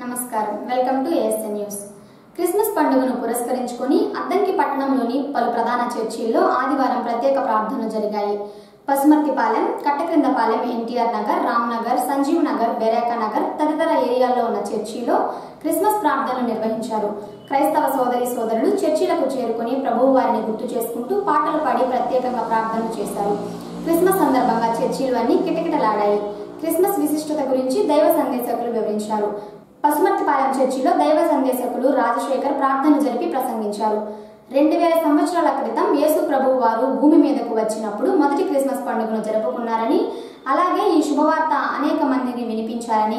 నమస్కారం welcome to ASN news Christmas పండుగను పురస్కరించుకొని అద్దంకి పట్టణంలోని పలు ప్రధాన చర్చిల్లో ఆదివారం ప్రత్యేక ప్రార్థనలు జరిగాయి పసుమర్తిపాలెం కట్టక్రిందపాలెం ఎన్టీఆర్ నగర్ రామ్ నగర్ సంజీవ్ నగర్ బెరాక నగర్ తదితర ఏరియాల్లో ఉన్న చర్చిలో క్రిస్మస్ ప్రార్థనలు నిర్వహించారు క్రైస్తవ సోదరి సోదరులు చర్చిలకు చేరుకుని ప్రభువు వారిని గుర్తు చేసుకుంటూ పాటలు పాడి ప్రత్యేకంగా ప్రార్థనలు చేశారు క్రిస్మస్ సందర్భంగా చర్చిలు అన్ని కిటకిటలాడాయి క్రిస్మస్ విశిష్టత గురించి దైవ సందేశకులు వివరించారు పసుమర్తిపాలెం చర్చిలో దైవ సందేశకులు రాజశేఖర్ ప్రార్థనలు జరిపి ప్రసంగించారు రెండు వేల సంవత్సరాల క్రితం యేసు ప్రభువు వారు భూమి మీదకు వచ్చినప్పుడు మొదటి క్రిస్మస్ పండుగను జరుపుకున్నారని అలాగే ఈ శుభవార్త అనేక మందిని వినిపించారని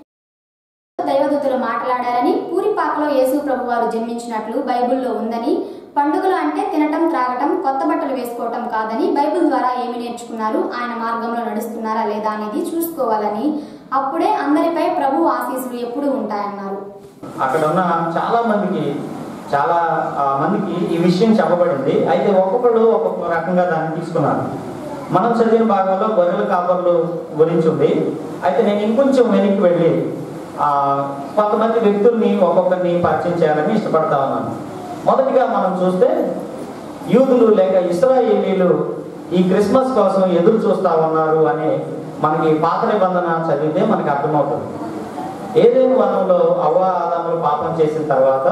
దైవదూతలు మాట్లాడారని పూరిపాకలో యేసు ప్రభు వారు జన్మించినట్లు బైబిల్లో ఉందని పండుగలు అంటే తినటం త్రాగటం కొత్త బట్టలు వేసుకోవటం కాదని బైబిల్ ద్వారా ఏమి నేర్చుకున్నారు ఆయన మార్గంలో నడుస్తున్నారా లేదా అనేది చూసుకోవాలని అప్పుడే అందరిపై ప్రభు ఆశీస్సులు ఎప్పుడూ ఉంటాయన్నారు అక్కడ ఉన్న చాలా మందికి చాలా ఆ, మందికి ఈ విషయం చెప్పబడింది అయితే ఒక్కొక్కళ్ళు ఒక్కొక్క రకంగా దాన్ని తీసుకున్నారు మనం చదివిన భాగంలో గొర్రెల కాపర్లు గురించి ఉంది అయితే నేను ఇంకొంచెం వెనక్కి వెళ్ళి ఆ, కొంతమంది వ్యక్తుల్ని ఒక్కొక్కరిని పరిచయం చేయాలని ఇష్టపడతా ఉన్నాను మొదటిగా మనం చూస్తే యూదులు లేక ఇస్రాయేలీలు ఈ క్రిస్మస్ కోసం ఎదురు చూస్తా ఉన్నారు అని మనకి పాత నిబంధన చదివితే మనకి అర్థమవుతుంది ఏదైనా వనంలో అవ్వ ఆదాములు పాపం చేసిన తర్వాత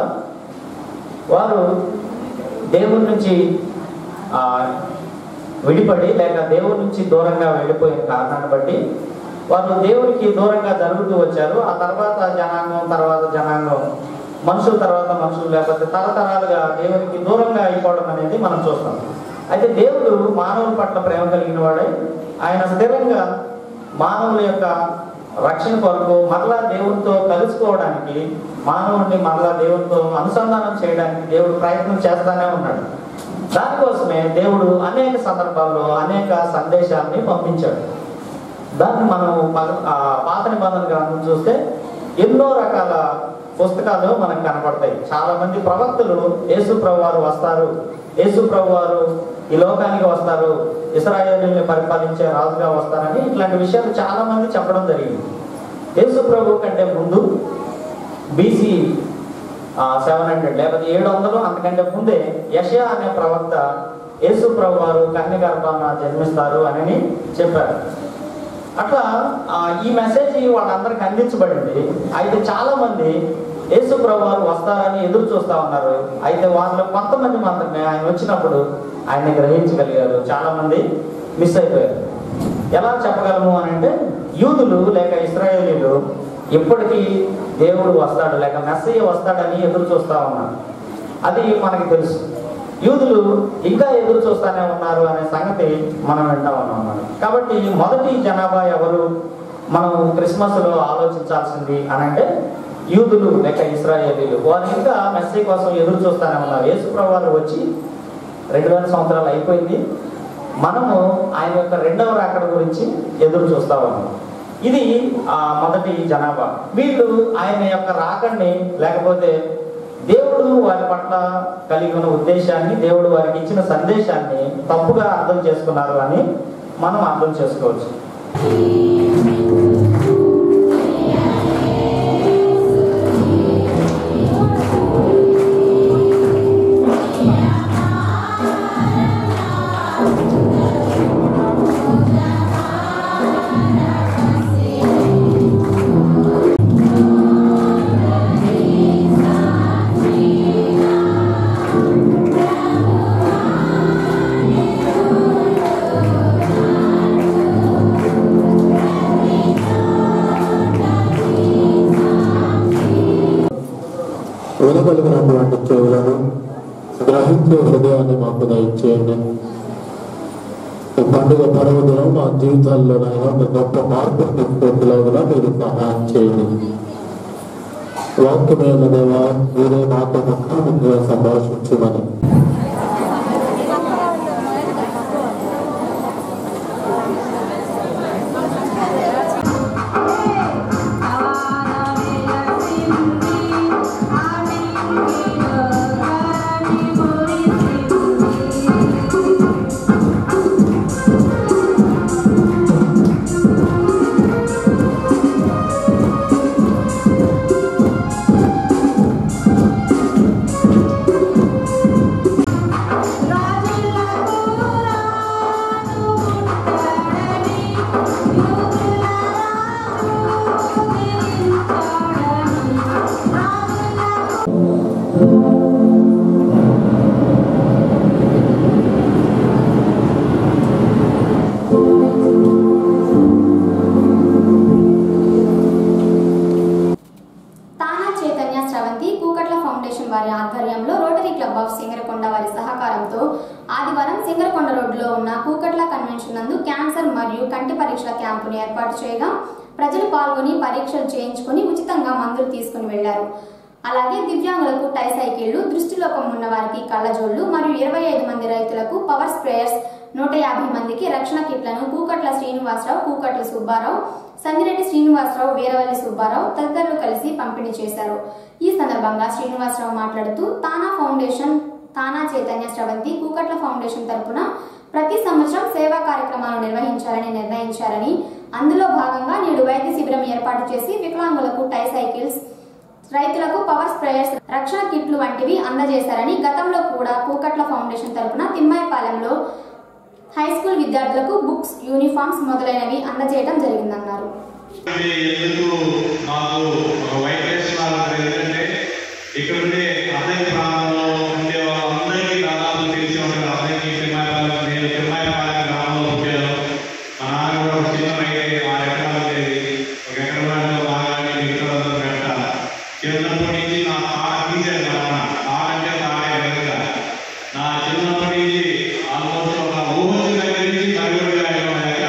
వారు దేవుడి నుంచి ఆ, విడిపడి లేక దేవుడి నుంచి దూరంగా వెళ్ళిపోయిన కారణాన్ని బట్టి వారు దేవుడికి దూరంగా జరుగుతూ వచ్చారు ఆ తర్వాత జనాంగం తర్వాత జనాంగం మనుషుల తర్వాత మనుషులు లేకపోతే తరతరాలుగా దేవునికి దూరంగా అయిపోవడం అనేది మనం చూస్తాం అయితే దేవుడు మానవుల పట్ల ప్రేమ కలిగిన వాడే ఆయన స్థిరంగా మానవుల యొక్క రక్షణ కొరకు మరలా దేవుడితో కలుసుకోవడానికి మానవుడిని మరలా దేవుడితో అనుసంధానం చేయడానికి దేవుడు ప్రయత్నం చేస్తానే ఉన్నాడు దానికోసమే దేవుడు అనేక సందర్భాల్లో అనేక సందేశాన్ని పంపించాడు దాన్ని మనం పద- ఆ పాత నిబంధన గ్రంథం చూస్తే ఎన్నో రకాల పుస్తకాలు మనకు కనపడతాయి చాలా మంది ప్రవక్తలు యేసు ప్రభు వారు వస్తారు యేసు ప్రభు వారు ఈ లోకానికి వస్తారు ఇస్రాయేలీని పరిపాలించే రాజుగా వస్తారని ఇట్లాంటి విషయాలు చాలా మంది చెప్పడం జరిగింది యేసు ప్రభు కంటే ముందు బీసీ సెవెన్ హండ్రెడ్ లేకపోతే ఏడు వందలు అంతకంటే ముందే యషయా అనే ప్రవక్త యేసు ప్రభు వారు కన్య గర్భాన జన్మిస్తారు అని చెప్పారు అట్లా ఆ, ఈ మెసేజ్ వాళ్ళందరికి అందించబడింది అయితే చాలా మంది యేసు ప్రభు వారు వస్తారని ఎదురు చూస్తా ఉన్నారు అయితే వాళ్ళలో కొంతమంది మాత్రమే ఆయన వచ్చినప్పుడు ఆయన్ని గ్రహించగలిగారు చాలా మంది మిస్ అయిపోయారు ఎలా చెప్పగలము అని అంటే యూదులు లేక ఇస్రాయేలీలు ఇప్పటికీ దేవుడు వస్తాడు లేక మెస్సయ్య వస్తాడని ఎదురు చూస్తా ఉన్నారు అది మనకి తెలుసు యూదులు ఇంకా ఎదురు చూస్తానే ఉన్నారు అనే సంగతి మనం వింటా ఉన్నాం అన్నమాట. కాబట్టి మొదటి జనాభా ఎవరు మనం క్రిస్మస్ లో ఆలోచించాల్సింది అని అంటే యూదులు లేక ఇస్రాయేలీలు వారు ఇంకా మెస్సీ కోసం ఎదురు చూస్తానే ఉన్నారు యేసుప్రభు వారు వచ్చి రెండు వేల సంవత్సరాలు అయిపోయింది మనము ఆయన యొక్క రెండవ రాకడ గురించి ఎదురు చూస్తా ఉన్నాం ఇది ఆ మొదటి జనాభా వీళ్ళు ఆయన యొక్క రాకడిని లేకపోతే దేవుడు వారి పట్ల కలిగి ఉన్న ఉద్దేశాన్ని దేవుడు వారికి ఇచ్చిన సందేశాన్ని తప్పుగా అర్థం చేసుకున్నారు అని మనం అర్థం చేసుకోవచ్చు వినగలిగినటువంటి చెవులను గ్రహించే హృదయాన్ని మాకు దయచేయండి ఈ పండుగ పర్వదినం మా జీవితాల్లోనైనా ఒక గొప్ప మార్పు తీసుకొచ్చేలాగా మీరు సహాయం చేయండి వాక్యమైన దేవా మీరే మాతో ముఖ్యంగా సంభాషించమని Thank ఫౌండేషన్ వారి ఆధ్వర్యంలో రోటరీ క్లబ్ ఆఫ్ సింగరకొండ వారి సహకారంతో ఆదివారం సింగరకొండ రోడ్డులో ఉన్న కూకట్ల కన్వెన్షన్ నందు క్యాన్సర్ మరియు కంటి పరీక్షల క్యాంపును ఏర్పాటు చేయగా ప్రజలు పాల్గొని పరీక్షలు చేయించుకొని ఉచితంగా మందులు తీసుకుని వెళ్లారు అలాగే దివ్యాంగులకు టై సైకిళ్లు దృష్టిలోపం ఉన్న వారికి కళ్ళజోళ్లు మరియు ఇరవై ఐదు మంది రైతులకు పవర్ స్ప్రేయర్స్ నూట యాభై మందికి రక్షణ కిట్లను కూకట్ల శ్రీనివాసరావు కూకట్ల సుబ్బారావు సంగిరెడ్డి శ్రీనివాసరావు వీరవల్లి సుబ్బారావు తదితరులు కలిసి పంపిణీ చేశారు ఈ సందర్భంగా శ్రీనివాసరావు మాట్లాడుతూ TANA foundation TANA Chaitanya Sravanthi Kukatla foundation తరపున ప్రతి సంవత్సరం సేవా కార్యక్రమాలు నిర్వహించాలని నిర్ణయించారని అందులో భాగంగా నేడు వైద్య శిబిరం ఏర్పాటు చేసి వికలాంగులకు టై సైకిల్స్ రైతులకు పవర్ స్ప్రేయర్స్ రక్షణ కిట్లు వంటివి అందజేశారని గతంలో కూడా కూకట్ల ఫౌండేషన్ తరపున తిమ్మాయిపాలెంలో హై స్కూల్ విద్యార్థులకు బుక్స్ యూనిఫామ్స్ మొదలైనవి అందజేయడం జరిగిందన్నారు అంటే ఎందుకు నాకు ఒక వైబ్రేషన్ లాగా ఎందుకంటే ఇక్కడ ఉండే అన్నయ్య ప్రాంతంలో ఉండే వాళ్ళందరికీ దాదాపు తెలిసి ఉంటారు అన్నయ్యకి తిమ్మాయిపాలెం నేను తిమ్మాయిపాలెం గ్రామంలో పుట్టాను మా నాన్న కూడా ఒక చిన్న రైతే ఆరు ఎకరాలు ఉండేది ఒక ఎకరంలో బాగానే మిగతా పెట్ట చిన్నప్పటి నుంచి నా ఆట తీసేది మా నాన్న ఆట అంటే ఆట ఎదురుగా నా చిన్నప్పటి నుంచి ఆల్మోస్ట్ ఒక ఊహల దగ్గర నుంచి కరివేపాకు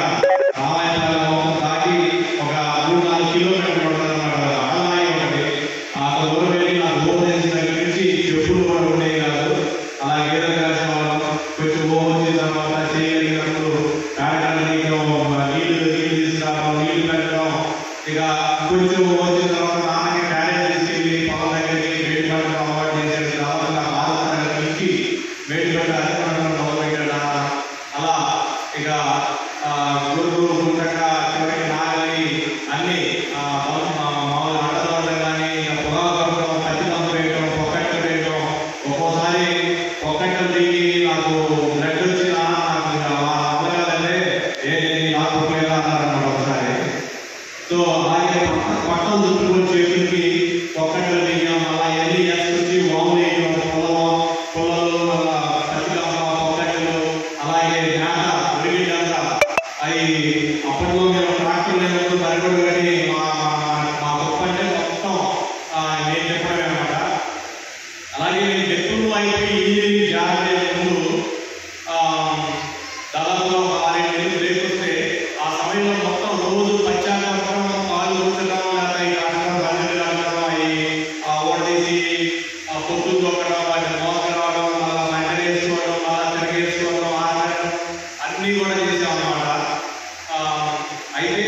రామాయణం దాటి ఒక మూడు నాలుగు కిలోమీటర్లు ఉంటుంది అన్నమాట అన్నమాయి ఒకటి ఆ దూరం వెళ్ళి నాకు ఊహ తెలిసిన దగ్గర నుంచి ఎప్పుడు కూడా ఉండేది కాదు అలా గీతలు కాసిన వాళ్ళం కొంచెం ఊహ వచ్చిన తర్వాత చేయగలిగినప్పుడు కారకాలు నీళ్ళు నీళ్లు నీళ్లు తీసుకురావడం నీళ్లు పెట్టడం ఇక కొంచెం ఊహ వచ్చిన తర్వాత నాన్నకి క్యారేజ్ తీసుకెళ్ళి పొలం దగ్గరికి వేడి పట్టడం అలవాటు చేసేది తర్వాత నా బాధ నుంచి వేడి పట్ట అధికారంలో మొదలుపెట్టాడు నాన్న అలా ఇక ఆ, గురువు గుండక చివరికి నాగలి అన్ని ఆ, మా- మా- మామూలు ఆటలు కానీ పొగాకు కొట్టడం పత్తి దంపు వేయడం పొక్కట్లు వేయడం ఒక్కోసారి పొక్కట్లు దిగి నాకు బ్లడ్ వచ్చిన నాకు ఇంకా అమ్మగారంటే ఏ నాకు ఉపయోగం అన్నారన్నమాట ఒకసారి సో అలాగే పట్టం చుట్టుకొని చేతులకి ఒక్కట్లు వేయడం అలా ఎన్ని వేసుకొచ్చి వాము వేయడం పొలం పొలాలు అలా పచ్చికమ్మ పొక్కట్లు అలాగే మేత ఉరిగిడ్డంత అవి అప్పట్లో మేము ట్రాక్టర్ లేనప్పుడు తరగడు కానీ మా మా- మా గొప్ప అంటే మొత్తం ఆ, నేను చెప్పడమే అనమాట అలాగే నేను డెప్పులు అయిపోయి ఇంజనీరింగ్ జాయిన్ అయ్యే ముందు ఆ, దాదాపుగా ఒక ఆరేడు నెలలు బ్రేక్ వస్తే ఆ సమయంలో మొత్తం రోజు పశ్చాత్తాపం పాలు ఉంచడం లేదా ఈ రావడం బండి రావడం ఈ ఆ ఓడదీసి ఆ పొట్టులు తొక్కడం వాటిని మోసరావడం అలా మంట వేసుకోవడం అలా తిరగేసుకోవడం ఆడడం అన్నీ కూడా చేసాం అన్నమాట ఆ, అయితే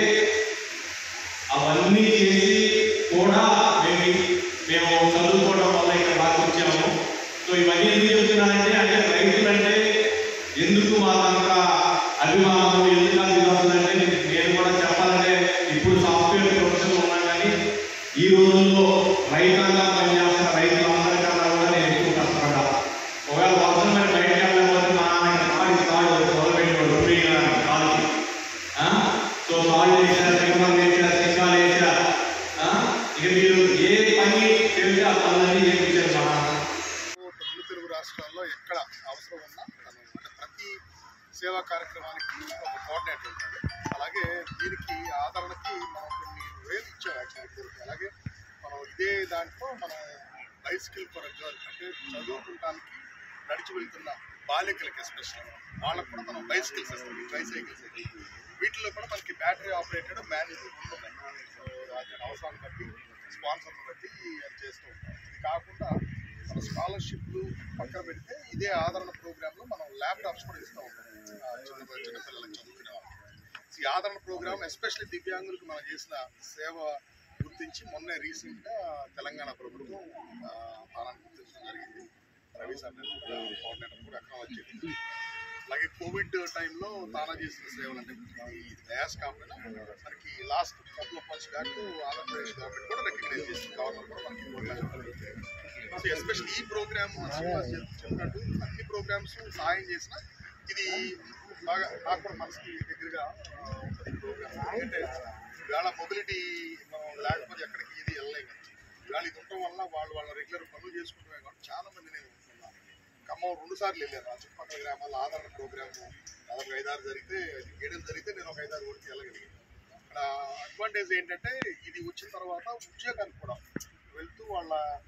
అవన్నీ చేసి కూడా మేము మేము చదువుకోవడం వల్ల ఇక్కడ బాగా వచ్చాము సో ఇవన్నీ ఎందుకు చెప్తున్నానంటే అంటే రైతులంటే ఎందుకు మాకంత అభిమానం ఎందుకు అభిమానులంటే నేను కూడా చెప్పాలంటే ఇప్పుడు సాఫ్ట్వేర్ ప్రొఫెషన్ ఉన్నాను కానీ ఈ రోజుల్లో రైతాంగా పనిచేస్తున్న రైతులందరికన్నా కూడా నేను ఎక్కువ కష్టపడ్డా ఒకవేళ వర్షం మరి బయటకు వెళ్ళకపోతే మా నాన్నకి కాలు కాలు మొదలుపెట్టేవాడు ఫ్రీగా కాలుకి ఆ? సో కాళ్ళు వేసారు సింహాలు వేసారు సింహాలు వేసారు ఆ? ఇక మీరు ఏ పని చేస్తే ఆ పనులన్నీ చేయించారు మా నాన్న రెండు తెలుగు రాష్ట్రాల్లో ఎక్కడ అవసరం ఉన్నా తను అంటే ప్రతి సేవా కార్యక్రమానికి ఒక కోఆర్డినేటర్ ఉంటాడు అలాగే దీనికి ఆదరణకి మనం కొన్ని వేలు ఇచ్చాం యాక్చువల్లీ ఇద్దరికి అలాగే మనం ఇదే దాంట్లో మనం బైసికల్ ఫర్ గర్ల్ అంటే చదువుకుంటానికి నడిచి వెళ్తున్న బాలికలకి ఎస్పెషల్ వాళ్ళకు కూడా మనం బైసికల్స్ ఇస్తాం ట్రై సైకిల్స్ వీటిలో కూడా మనకి బ్యాటరీ ఆపరేటెడ్ మాన్యువల్ ఉంటున్నాయి సో దాని అవసరాన్ని బట్టి స్పాన్సర్ని బట్టి అది చేస్తూ ఉంటాం ఇది కాకుండా మన స్కాలర్షిప్లు పక్కన పెడితే ఇదే ఆదరణ ప్రోగ్రాంలో మనం ల్యాప్టాప్స్ కూడా ఇస్తూ ఉంటాం ఆ, చిన్న చిన్నపిల్లలకు చదువుకునే వాళ్ళకి ఈ ఆదరణ ప్రోగ్రామ్ ఎస్పెషల్లీ దివ్యాంగులకు మనం చేసిన సేవ గుర్తించి మొన్నే రీసెంట్గా తెలంగాణ ప్రభుత్వం ఆ, తానాన్ని గుర్తించడం జరిగింది రవి సార్ కోఆర్డినేటర్ కూడా అక్కడ వచ్చింది అలాగే కోవిడ్ టైంలో తానా చేసిన సేవలు అంటే ఈ ల్యాస్ కాకుండా మనకి last couple of months back Andhra Pradesh government కూడా రికగ్నైజ్ చేసింది గవర్నర్ కూడా మనకి సో ఎస్పెషల్లీ ఈ ప్రోగ్రామ్ శ్రీనివాస్ చెప్- చెప్పినట్టు అన్ని ప్రోగ్రామ్స్ సహాయం చేసిన ఇది బాగా నాకు కూడా మనసుకి దగ్గరగా ప్రోగ్రామ్ అంటే ఇవాళ మొబిలిటీ మనం లేకపోతే ఎక్కడికి ఇది వెళ్ళలేము ఇవాళ ఇది ఉండటం వల్ల వాళ్ళు వాళ్ళ రెగ్యులర్ పనులు చేసుకుంటున్నాయి కాబట్టి చాలా మంది నేను ఉంటున్నాను ఖమ్మం రెండు సార్లు వెళ్ళాను ఆ చుట్టుపక్కల గ్రామాల ఆదరణ ప్రోగ్రామ్ దాదాపు ఐదారు జరిగితే ఏడు జరిగితే నేను ఒక ఐదారు వరకు వెళ్ళగలిగాను ఇక్కడ అడ్వాంటేజ్ ఏంటంటే ఇది వచ్చిన తర్వాత ఉద్యోగానికి కూడా వెళ్తూ వాళ్ళ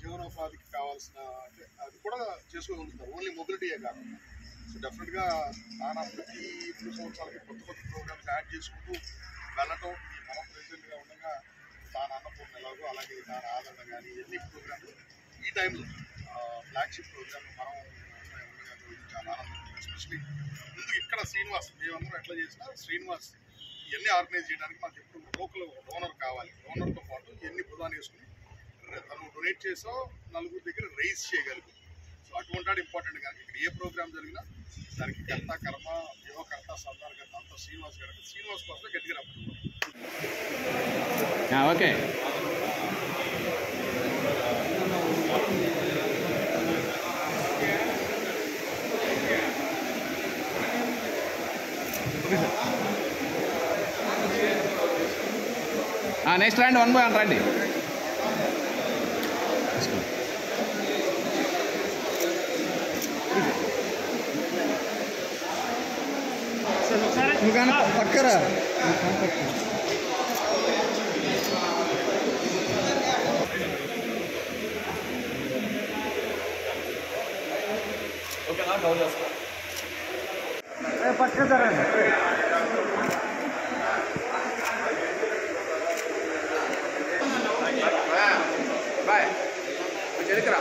జీవనోపాధికి కావాల్సిన అంటే అది కూడా చేసుకోగలుగుతారు ఓన్లీ మొబిలిటీయే కాకుండా సో డెఫినెట్గా నానా ప్రతి మూడు సంవత్సరాలకి కొత్త కొత్త ప్రోగ్రామ్స్ యాడ్ చేసుకుంటూ వెళ్ళటం ఈ మనం ప్రెసిడెంట్గా ఉండగా తాను అన్నపూర్ణ ఎలాగో అలాగే తాను ఆదరణ కానీ ఎన్ని ప్రోగ్రామ్లు ఈ టైంలో ఫ్లాగ్షిప్ ప్రోగ్రామ్ మనం ఉండగా చాలా ఆనందం ఎస్పెషలీ ముందు ఇక్కడ శ్రీనివాస్ మేమందరం ఎట్లా చేసినా శ్రీనివాస్ ఇవన్నీ ఆర్గనైజ్ చేయడానికి మాకు ఎప్పుడు లోకల్ డోనర్ కావాలి డోనర్తో పాటు ఇవన్నీ ప్రధానం వేసుకుని రే- తను డొనేట్ చేసో నలుగురు దగ్గర రైజ్ చేయగలుగు సో అటువంటి వాడు ఇంపార్టెంట్ కానీ ఇక్కడ ఏ ప్రోగ్రామ్ జరిగినా దానికి కర్త కర్మ యువకర్త సర్దార్ కర్త అంతా శ్రీనివాస్ గారు శ్రీనివాస్ కోసమే గట్టిగా రప్పించారు ఓకే నెక్స్ట్ రండి వన్ బై వన్ రండి పక్కరా బాయ్ ఎదుకురా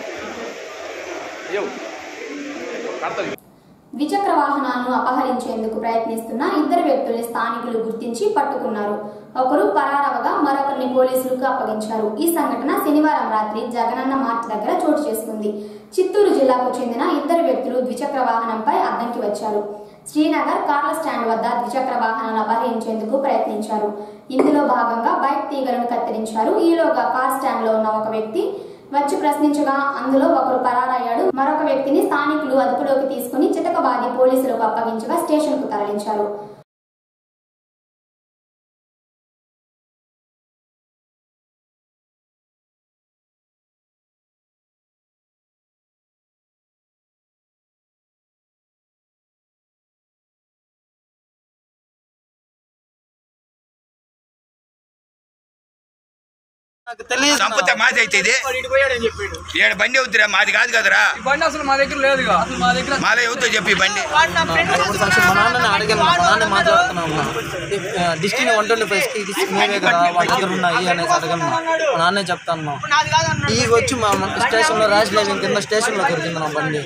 యో కడతావు ద్విచక్ర వాహనాలను అపహరించేందుకు ప్రయత్నిస్తున్న ఇద్దరు వ్యక్తుల్ని స్థానికులు గుర్తించి పట్టుకున్నారు ఒకరు పరారవగా మరొకరిని పోలీసులకు అప్పగించారు ఈ సంఘటన శనివారం రాత్రి జగనన్న మార్ట్ దగ్గర చోటు చేసుకుంది చిత్తూరు జిల్లాకు చెందిన ఇద్దరు వ్యక్తులు ద్విచక్ర వాహనంపై అద్దంకి వచ్చారు శ్రీనగర్ కార్ల స్టాండ్ వద్ద ద్విచక్ర వాహనాలను అపహరించేందుకు ప్రయత్నించారు ఇందులో భాగంగా బైక్ తీగలను కత్తిరించారు ఈలోగా కార్ స్టాండ్ లో ఉన్న ఒక వ్యక్తి వచ్చి ప్రశ్నించగా అందులో ఒకరు పరారయ్యాడు మరొక వ్యక్తిని స్థానికులు అదుపులోకి తీసుకుని చితకబాది పోలీసులకు అప్పగించగా స్టేషన్ కు తరలించారు నాకు తెలియదు సంపద మాది అయితే ఇది ఏడు బండి అవుతురా మాది కాదు కదరా బండి అసలు మా దగ్గర లేదు అసలు మా దగ్గర మాదే అవుతో చెప్పి బండి మా నాన్నని అడిగాను మా నాన్న మాట్లాడుతున్నాను డిస్టిక్ వన్ ట్వంటీ ఫైవ్ కి ఇది మేమే కదా వాళ్ళ దగ్గర ఉన్నాయి అనేసి అడగను మా నాన్నే చెప్తాను ఈ వచ్చి మా స్టేషన్ లో ర్యాష్ డ్రైవింగ్ కింద స్టేషన్ లో దొరికింది నా బండి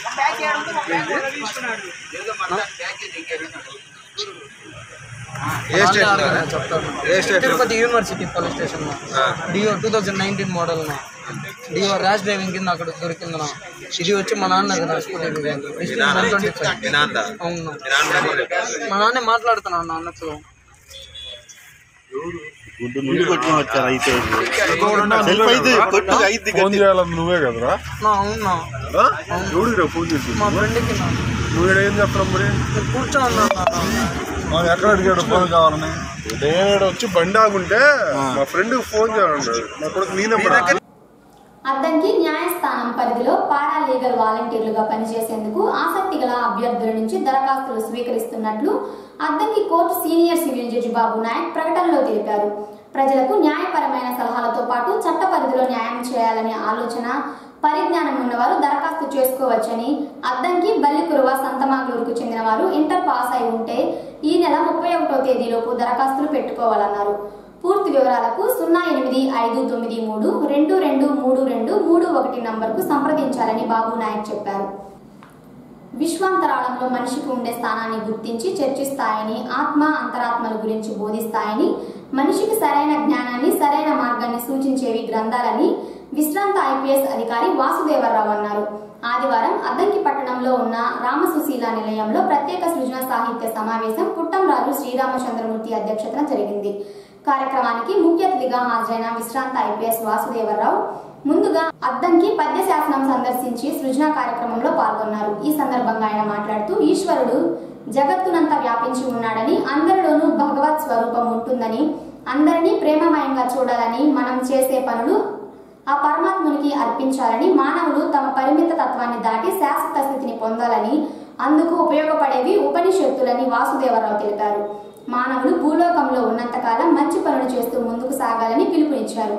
ఏ స్టేషన్ లో? నాన్నే చెప్తాను ఏ station Tirupati university police station లో Dio two thousand nineteen model నా డిఓ ర్యాష్ డ్రైవింగ్ కింద అక్కడ దొరికింది నా ఇది వచ్చి మా నాన్న దగ్గర scooty district one twenty five మీ నాన్న అవును మీ నాన్న నెంబర్ చెప్పు. మా నాన్నే మాట్లాడుతున్నాను నాన్నతో ఫోన్ చేయాలని నువ్వే కదరా నా అవునా ఎవడిరా ఫోన్ చేసి మా ఫ్రెండ్కి నా నువ్వు ఇక్కడ ఏం చెప్తావు మరి నేను కూర్చో ఉన్నా మాకు ఎక్కడ అడిగాడు ఫోన్ కావాలని నేను వచ్చి బండి ఆగుంటే మా ఫ్రెండ్ ఫోన్ చేయాలన్నాడు నా కొడుకు నీ నెంబర్ అద్దంకి న్యాయస్థానం పరిధిలో పారా లీగల్ వాలంటీర్లుగా పనిచేసేందుకు ఆసక్తి గల అభ్యర్థుల నుంచి దరఖాస్తులు స్వీకరిస్తున్నట్లు Addanki court senior civil judge Babu Nayak ప్రకటనలో తెలిపారు ప్రజలకు న్యాయపరమైన సలహాలతో పాటు చట్ట పరిధిలో న్యాయం చేయాలనే ఆలోచన పరిజ్ఞానం ఉన్నవారు దరఖాస్తు చేసుకోవచ్చని అద్దంకి బల్లికురువ సంతమాగలూరుకు చెందిన వారు ఇంటర్ పాస్ అయి ఉంటే ఈ నెల ముప్పై ఒకటో తేదీలోపు దరఖాస్తులు పెట్టుకోవాలన్నారు పూర్తి వివరాలకు సున్నా ఎనిమిది ఐదు తొమ్మిది మూడు రెండు రెండు మూడు రెండు మూడు ఒకటి నంబర్కు సంప్రదించాలని బాబు నాయక్ చెప్పారు విశ్వాంతరాళంలో మనిషికి ఉండే స్థానాన్ని గుర్తించి చర్చిస్తాయని ఆత్మ అంతరాత్మల గురించి బోధిస్తాయని మనిషికి సరైన జ్ఞానాన్ని సరైన మార్గాన్ని సూచించేవి గ్రంథాలని విశ్రాంత ఐపీఎస్ అధికారి వాసుదేవరావు అన్నారు ఆదివారం అద్దంకి పట్టణంలో ఉన్న రామసుశీల నిలయంలో ప్రత్యేక సృజన సాహిత్య సమావేశం పుట్టంరాజు శ్రీరామచంద్రమూర్తి అధ్యక్షతన జరిగింది కార్యక్రమానికి ముఖ్య అతిథిగా హాజరైన విశ్రాంత ఐపీఎస్ వాసుదేవరావు ముందుగా అద్దంకి పద్య శాసనం సందర్శించి సృజన కార్యక్రమంలో పాల్గొన్నారు ఈ సందర్భంగా ఆయన మాట్లాడుతూ ఈశ్వరుడు జగత్తునంతా వ్యాపించి ఉన్నాడని అందరిలోనూ భగవత్ స్వరూపం ఉంటుందని అందరినీ ప్రేమమయంగా చూడాలని మనం చేసే పనులు ఆ పరమాత్మునికి అర్పించాలని మానవులు తమ పరిమిత తత్వాన్ని దాటి శాశ్వత స్థితిని పొందాలని అందుకు ఉపయోగపడేవి ఉపనిషత్తులని వాసుదేవరావు తెలిపారు మానవులు భూలోకంలో ఉన్నంతకాలం మంచి పనులు చేస్తూ ముందుకు సాగాలని పిలుపునిచ్చారు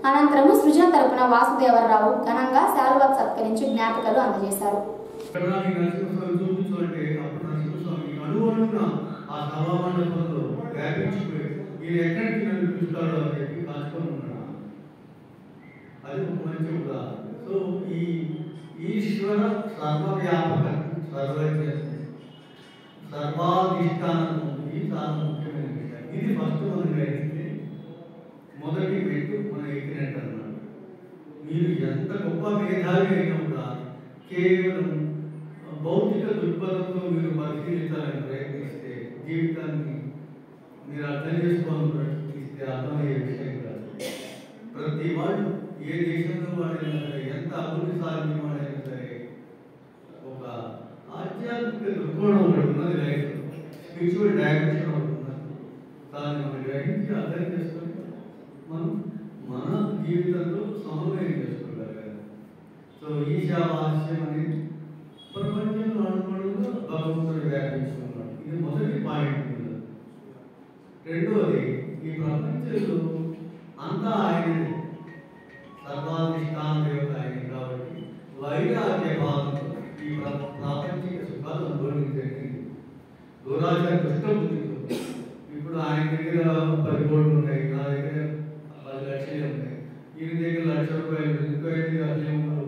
అనంతరము సృజన తరపున వాసుదేవరరావు ఘనంగా శాలువాకు సత్కరించి జ్ఞాపికలు అందజేశారు ఎక్కడానికి నరసింహస్వామి చూపించాలంటే అప్పుడు నరసింహస్వామి అనుగుణంగా ఆ సభామండపంలో వ్యాపించిపోయి ఈయన ఎక్కడికి నన్ను పిలుస్తాడో అని చెప్పి కాచుకొని ఉన్నాడు అది ఒక మంచి ఉదాహరణ సో ఈ ఈశ్వర సర్వవ్యాపక సర్వజ్ఞ సర్వాధిష్టానం ఇది చాలా ముఖ్యమైన విషయం ఇది ఫస్ట్ మనం గ్రహిస్తే మొదటి మెట్టు మనం ఎక్కినట్టు అన్నాడు మీరు ఎంత గొప్ప మేధావి అయినా కూడా కేవలం భౌతిక దృక్పథంతో మీరు పరిశీలించాలని ప్రయత్నిస్తే జీవితాన్ని మీరు అర్థం చేసుకోవాలని ప్రయత్నిస్తే అర్థమయ్యే విషయం కాదు ప్రతి వాళ్ళు ఏ దేశంలో వాడైనా సరే ఎంత అభివృద్ధి సాధించిన వాడైనా సరే ఒక ఆధ్యాత్మిక దృక్కోణం ఒకటి ఉన్నది లైఫ్ స్పిరిచువల్ డైమెన్షన్ ఒకటి ఉన్నది దాన్ని మనం గ్రహించి అర్థం చేసుకొని మనం మన జీవితంలో సమన్వయం చేసుకోగలగాలి సో ఈశావాస్యం అనేది ప్రపంచంలో అనుకోవడంలో భగవంతుడు వ్యాపించుకున్నాడు ఇది మొదటి పాయింట్ ఉన్నది రెండవది ఈ ప్రపంచంలో అంతా ఆయనదే సర్వాధిష్టాన దేవత ఆయన కాబట్టి వైరాగ్య భావంతో ఈ ప్ర- ప్రాపంచిక సుఖాలు అనుభవించండి దురాచార దుష్టబుద్ధితో ఇప్పుడు ఆయన దగ్గర పది కోట్లు ఉన్నాయి నా దగ్గర పది లక్షలే ఉన్నాయి ఈయన దగ్గర లక్ష రూపాయలు ఇంకో ఆయన దగ్గర అసలే ఉన్నారు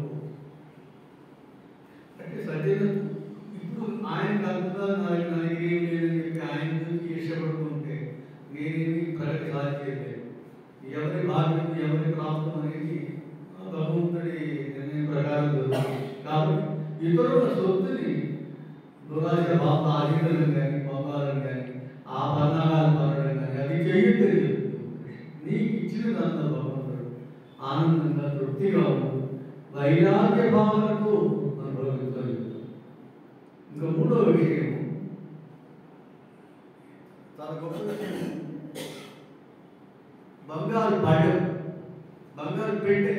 అంటే సత్యన ఇప్పుడు ఆయన కాకుండా నా దగ్గర నా దగ్గర ఏం లేదని చెప్పి ఆయన చూసి ఇష్టపడుతుంటే నేనేమి ప్రగతి సాధించలేదు ఎవరి భాగ్యం ఎవరి ప్రాప్తం అనేది ఆ భగవంతుడి నిర్ణయం ప్రకారం జరుగుతుంది కాబట్టి ఇతరుల సొత్తుని దురాశ బాబు ఆశీర్వదం కానీ పంపాలని కానీ ఆ పన్నాగాలు పడడం కానీ అది చేయొద్దని నీకు ఇచ్చినదంతా భగవంతుడు ఆనందంగా తృప్తిగా ఉండు వైరాగ్య భావనతో అనుభవించాలి ఇంకా మూడో విషయం చాలా గొప్ప విషయం. బంగారు పళ్ళెం బంగారు పెట్టె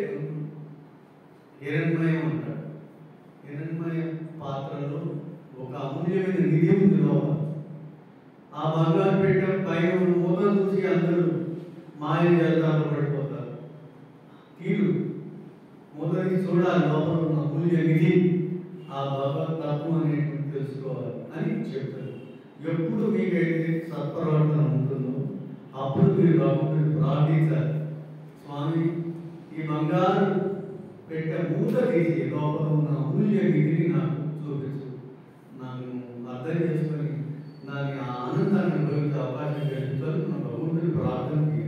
హిరణ్మయం అంటాడు హిరణ్మయ పాత్రలో ఒక అమూల్యమైన నిధి ఉంది లోపల ఆ బంగారు పెట్టె పైన ఉన్న మూత చూసి అందరూ మాయ జలతాలు పడిపోతారు తీరు మూత తీసి చూడాలి లోపల ఉన్న అమూల్య నిధి ఆ భగవత్ తత్వం అనేటువంటి తెలుసుకోవాలి అని చెప్తారు ఎప్పుడు మీకైతే సత్ప్రవర్తన ఉంటుందో అప్పుడు మీరు భగవంతుడిని ప్రార్థించాలి స్వామి ఈ బంగారు పెట్టే మూత తీసి లోపల ఉన్న అమూల్య నిధిని నాకు చూపించు నన్ను అర్థం చేసుకొని దాని ఆ ఆనందాన్ని అనుభవించే అవకాశం కలిగించాలి మన భగవంతుని ప్రార్థన చేయాలి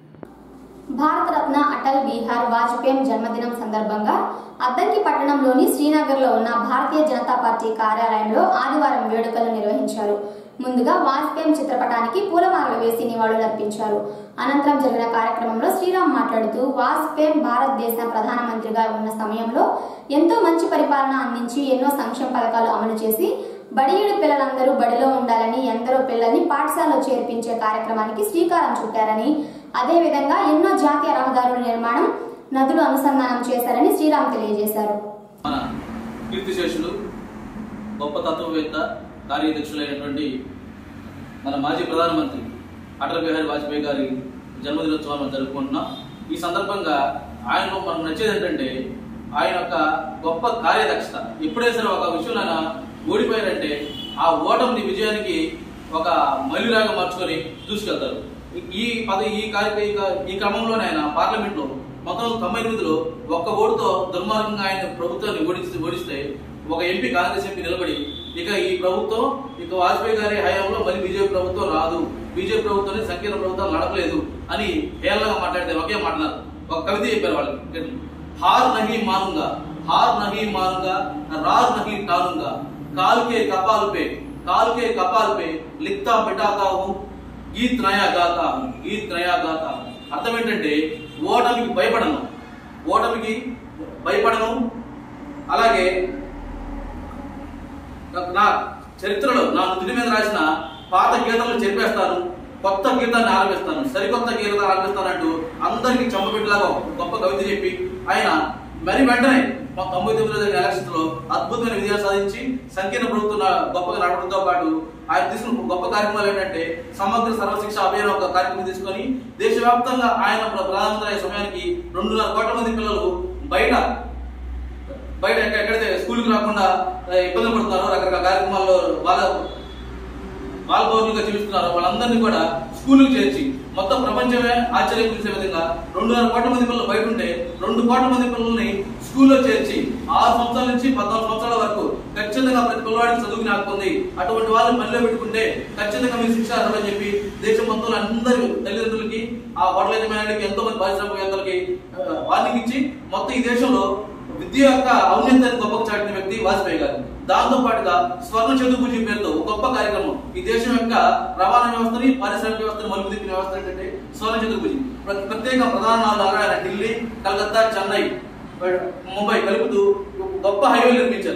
భారతరత్న అటల్ బిహార్ వాజ్పేయి జన్మదినం సందర్భంగా అద్దంకి పట్టణంలోని శ్రీనగర్లో ఉన్న భారతీయ జనతా పార్టీ కార్యాలయంలో ఆదివారం వేడుకలు నిర్వహించారు ముందుగా వాజ్పేయి చిత్రపటానికి పూలమాలలు వేసి నివాళులర్పించారు అనంతరం జరిగిన కార్యక్రమంలో శ్రీరామ్ మాట్లాడుతూ వాజ్పేయి భారతదేశ ప్రధానమంత్రిగా ఉన్న సమయంలో ఎంతో మంచి పరిపాలన అందించి ఎన్నో సంక్షేమ పథకాలు అమలు చేసి బడియుడు పిల్లలందరూ బడిలో ఉండాలని ఎందరో పిల్లల్ని పాఠశాలలో చేర్పించే కార్యక్రమానికి శ్రీకారం చుట్టారని అదేవిధంగా ఎన్నో జాతీయ రహదారుల నిర్మాణం నదులు అనుసంధానం చేశారని శ్రీరామ్ తెలియజేశారు మన కీర్తిశేషులు గొప్ప తత్వవేత్త కార్యదక్షులైనటువంటి మన మాజీ ప్రధానమంత్రి అటల్ బిహారీ వాజ్పేయి గారి జన్మదినోత్సవాన్ని మనం జరుపుకుంటున్నాం ఈ సందర్భంగా ఆయనలో మనకు నచ్చేది ఏంటంటే ఆయన యొక్క గొప్ప కార్యదక్షత ఎప్పుడైతే సరే ఒక విషయంలో ఆయన ఓడిపోయారంటే ఆ ఓటమిని విజయానికి ఒక మైలురాగా మార్చుకొని దూసుకెళ్తారు ఈ- ఈ పద ఈ కార్య ఈ కా- ఈ క్రమంలోనే ఆయన పార్లమెంట్ లో మొత్తం తొంభై ఎనిమిదిలో ఒక్క ఓటుతో దుర్మార్గంగా ఆయన ప్రభుత్వాన్ని ఓడిస్తే ఓడిస్తే ఒక ఎంపీ కాంగ్రెస్ ఎంపీ నిలబడి ఇక ఈ ప్రభుత్వం ఇక వాజ్పేయి గారి హయాంలో మళ్ళీ బీజేపీ ప్రభుత్వం రాదు బీజేపీ ప్రభుత్వాన్ని సంకీర్ణ ప్రభుత్వం నడపలేదు అని హేళనగా మాట్లాడితే ఒకే మాట్లాడారు ఒక కవిత చెప్పారు వాళ్ళకి హార్ నహి మానుంగా హార్ నహి మానుంగా రార్ నహి టానుంగా కాల్ के कपाल पे काल के कपाल पे लिखता मिटाता हूँ గీత్ నయా గాతా హూँ, గీత్ నయా గాతా హూँ. అర్థం ఏంటంటే ఓటమికి భయపడను ఓటమికి భయపడను అలాగే నా- నా చరిత్రలో నా నుదుటి మీద రాసిన పాత గీతాలను చెరిపేస్తాను కొత్త గీతాన్ని ఆరంభిస్తాను సరికొత్త గీతాలు ఆరంభిస్తానంటూ అందరికీ చంపబెట్టలాగా ఒక గొప్ప కవిత చెప్పి ఆయన మరి వెంటనే మా తొంభై తొమ్మిదిలో జరిగిన ఎలక్షన్స్ లో అద్భుతమైన విజయాలు సాధించి సంకీర్ణ ప్రభుత్వం నా- గొప్పగా నడవడంతో పాటు ఆయన తీసుకున్న గొప్ప కార్యక్రమాలు ఏంటంటే సమగ్ర సర్వశిక్ష అభియాన్ ఒక కార్యక్రమం తీసుకొని దేశవ్యాప్తంగా ఆయన ప్ర- ప్రధానమంత్రి అయ్యే సమయానికి రెండున్నర కోట్ల మంది పిల్లలు బయట బయట ఎక్క- ఎక్కడైతే స్కూల్కి రాకుండా ఆ, ఇబ్బందులు పడుతున్నారో రకరకాల కార్యక్రమాల్లో వాళ్ళ వాళ్ళ పౌరులుగా జీవిస్తున్నారు వాళ్ళందరినీ కూడా స్కూల్కి చేర్చి మొత్తం ప్రపంచమే ఆశ్చర్యం చూసే విధంగా రెండున్నర కోట్ల మంది పిల్లలు బయట ఉంటే రెండు కోట్ల మంది పిల్లల్ని స్కూల్లో చేర్చి ఆరు సంవత్సరాల నుంచి పద్నాలుగు సంవత్సరాల వరకు ఖచ్చితంగా ప్రతి పిల్లవాడికి చదువుకి నాకుంది అటువంటి వాళ్ళని పనిలో పెట్టుకుంటే ఖచ్చితంగా మీరు శిక్ష అర్హులని చెప్పి దేశం మొత్తంలో అందరి తల్లిదండ్రులకి ఆ హోటల్ యజమానులకి ఎంతో మంది పారిశ్రామికవేత్తలకి ఆ, వార్నింగ్ ఇచ్చి మొత్తం ఈ దేశంలో విద్య యొక్క ఔన్నత్యాన్ని గొప్పగా చాటిన వ్యక్తి వాజ్పేయి గారు దాంతో పాటుగా స్వర్ణ చతుర్భుజి పేరుతో ఒక గొప్ప కార్యక్రమం ఈ దేశం యొక్క రవాణా వ్యవస్థని పారిశ్రామిక వ్యవస్థని మలుపు తిప్పిన వ్యవస్థ ఏంటంటే స్వర్ణ చతుర్భుజి ప్ర- ప్రత్యేక ప్రధాన నగరాలైన ఢిల్లీ కలకత్తా చెన్నై ముంబై కలుపుతూ ఒక గొప్ప హైవే నిర్మించారు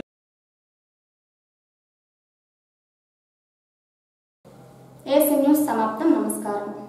ఏసీ న్యూస్ సమాప్తం నమస్కారం